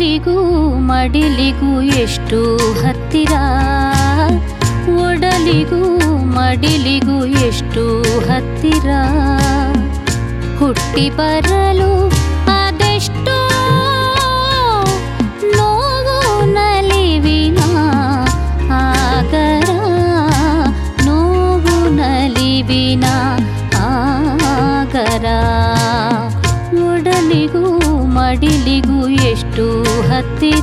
ಒಡಲಿಗೂ ಮಡಿಲಿಗೂ ಎಷ್ಟು ಹತ್ತಿರ ಒಡಲಿಗೂ ಮಡಿಲಿಗೂ ಎಷ್ಟು ಹತ್ತಿರ ಹುಟ್ಟಿ ಬರಲು ಅದೆಷ್ಟೋ ನೋವು ನಲಿವಿನ ಆಗರ ನೋವು ನಲಿವಿನ ಆಗರ ಒಡಲಿಗೂ ಮಡಿಲಿಗೂ ಎಷ್ಟು ಹತ್ತಿರ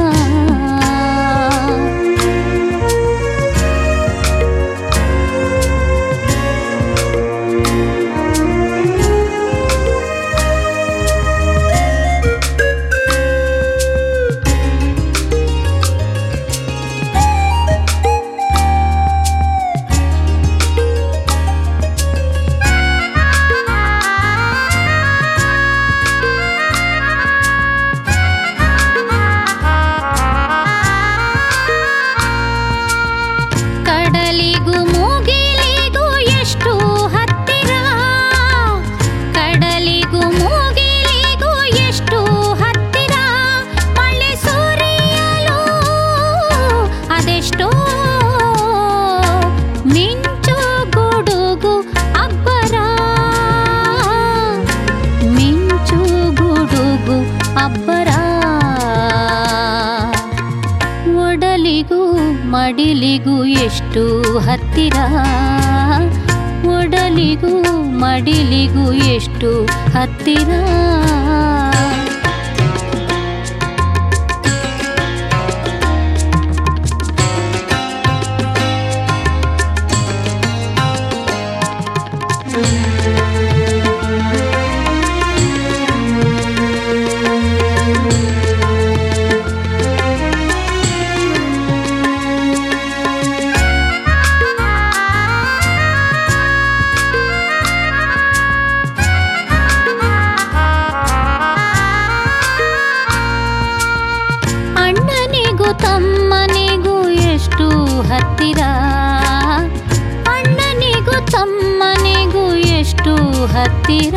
ಕಡಲಿಗೂ ಮುಗಿಲಿಗೂ ಎಷ್ಟು ಹತ್ತಿರ ಕಡಲಿಗೂ ಮುಗಿಲಿಗೂ ಎಷ್ಟು ಹತ್ತಿರ ಮಳೆ ಸುರಿಯಲು ಅದೆಷ್ಟೋ ಮಿಂಚು ಗುಡುಗು ಅಬ್ಬರ ಮಿಂಚು ಗುಡುಗು ಅಬ್ಬರ ಒಡಲಿಗೂ ಮಡಿಲಿಗೂ ಎಷ್ಟು ಹತ್ತಿರ ಒಡಲಿಗೂ ಮಡಿಲಿಗೂ ಎಷ್ಟು ಹತ್ತಿರ ಅಣ್ಣನಿಗೂ ತಮ್ಮನಿಗೂ ಎಷ್ಟು ಹತ್ತಿರ ಅಣ್ಣನಿಗೂ ತಮ್ಮನಿಗೂ ಎಷ್ಟು ಹತ್ತಿರ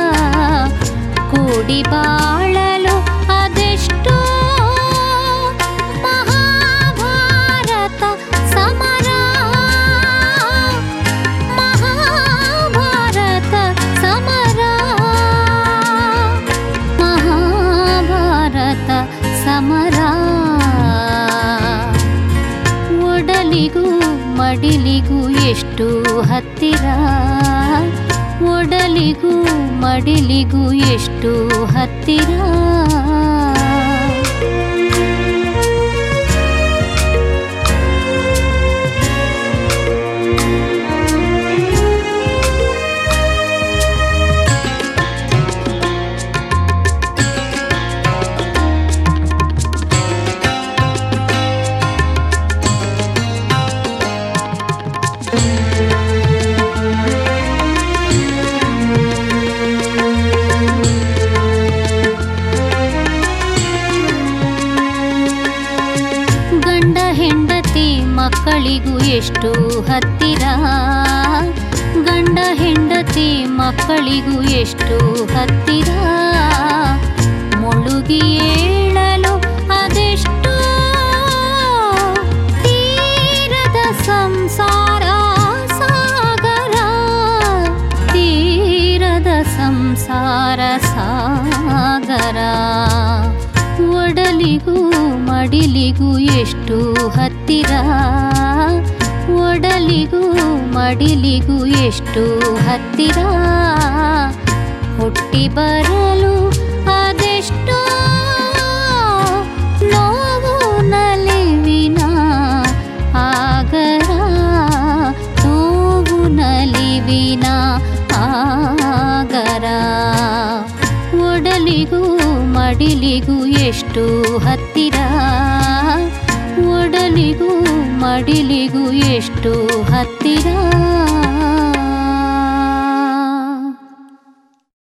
ಕೂಡಿ ಬಾಳಲು ಅದೆಷ್ಟೋ ಮಹಾಭಾರತ ಸಮರ ಮಹಾಭಾರತ ಸಮರ ಮಹಾಭಾರತ ಸಮರ ಒಡಲಿಗೂ ಮಡಿಲಿಗೂ ಎಷ್ಟು ಹತ್ತಿರ ಒಡಲಿಗೂ ಮಡಿಲಿಗೂ ಎಷ್ಟು ಹತ್ತಿರ ಗಂಡ ಹೆಂಡತಿ ಮಕ್ಕಳಿಗೂ ಎಷ್ಟು ಹತ್ತಿರ ಗಂಡ ಹೆಂಡತಿ ಮಕ್ಕಳಿಗೂ ಎಷ್ಟು ಹತ್ತಿರ ಮುಳುಗಿ ಏಳಲು ಅದೆಷ್ಟೋ ತೀರದ ಸಂಸಾರ ಸಾಗರ ತೀರದ ಸಂಸಾರ ಸಾಗರ ಒಡಲಿಗೂ ಮಡಿಲಿಗೂ ಎಷ್ಟು ಹತ್ತಿರ ಒಡಲಿಗೂ ಮಡಿಲಿಗೂ ಎಷ್ಟು ಹತ್ತಿರ ಹುಟ್ಟಿ ಬರಲು ಅದೆಷ್ಟೋ ನೋವು ನಲಿವಿನ ಆಗರ ನೋವು ನಲಿವಿನ ಆಗರ ಒಡಲಿಗೂ ಮಡಿಲಿಗೂ ಎಷ್ಟು ಹತ್ತಿರ ಒಡಲಿಗೂ ಮಡಿಲಿಗೂ ಎಷ್ಟು